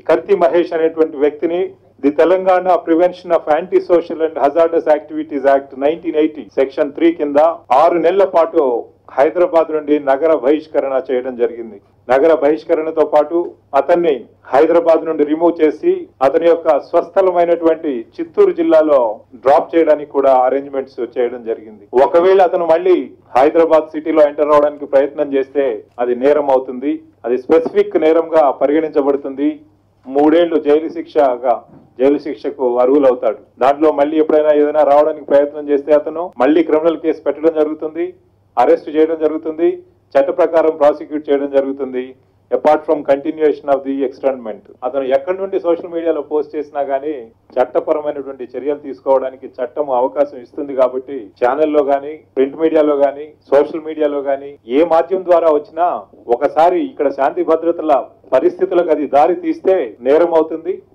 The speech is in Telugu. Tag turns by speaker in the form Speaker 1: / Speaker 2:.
Speaker 1: కత్తి మహేష్ అనేటువంటి వ్యక్తిని the Telangana prevention of anti social and hazardous activities act nineteen eighty section three కింద ఆరు నెలల పాటు హైదరాబాద్ నుండి నగర బహిష్కరణ చేయడం జరిగింది నగర బహిష్కరణతో పాటు అతన్ని హైదరాబాద్ నుండి రిమూవ్ చేసి అతని యొక్క స్వస్థలమైనటువంటి చిత్తూరు జిల్లాలో డ్రాప్ చేయడానికి కూడా అరేంజ్మెంట్స్ చేయడం జరిగింది ఒకవేళ అతను మళ్ళీ హైదరాబాద్ సిటీలో ఎంటర్ అవడానికి ప్రయత్నం చేస్తే అది నేరం అవుతుంది అది స్పెసిఫిక్ నేరంగా పరిగణించబడుతుంది మూడేళ్లు జైలు శిక్షగా జైలు శిక్షకు అర్హులవుతాడు దాంట్లో మళ్ళీ ఎప్పుడైనా ఏదైనా రావడానికి ప్రయత్నం చేస్తే అతను మళ్ళీ క్రిమినల్ కేసు పెట్టడం జరుగుతుంది అరెస్ట్ చేయడం జరుగుతుంది చట్ట ప్రకారం ప్రాసిక్యూట్ చేయడం జరుగుతుంది apart from continuation of the extendment అతను ఎక్కడి నుండి సోషల్ మీడియాలో పోస్ట్ చేసినా గానీ చట్టపరమైనటువంటి చర్యలు తీసుకోవడానికి చట్టం అవకాశం ఇస్తుంది కాబట్టి ఛానల్లో గానీ ప్రింట్ మీడియాలో గానీ సోషల్ మీడియాలో గానీ ఏ మాధ్యమం ద్వారా వచ్చినా ఒకసారి ఇక్కడ శాంతి భద్రతల పరిస్థితులకు అది దారి తీస్తే నేరం అవుతుంది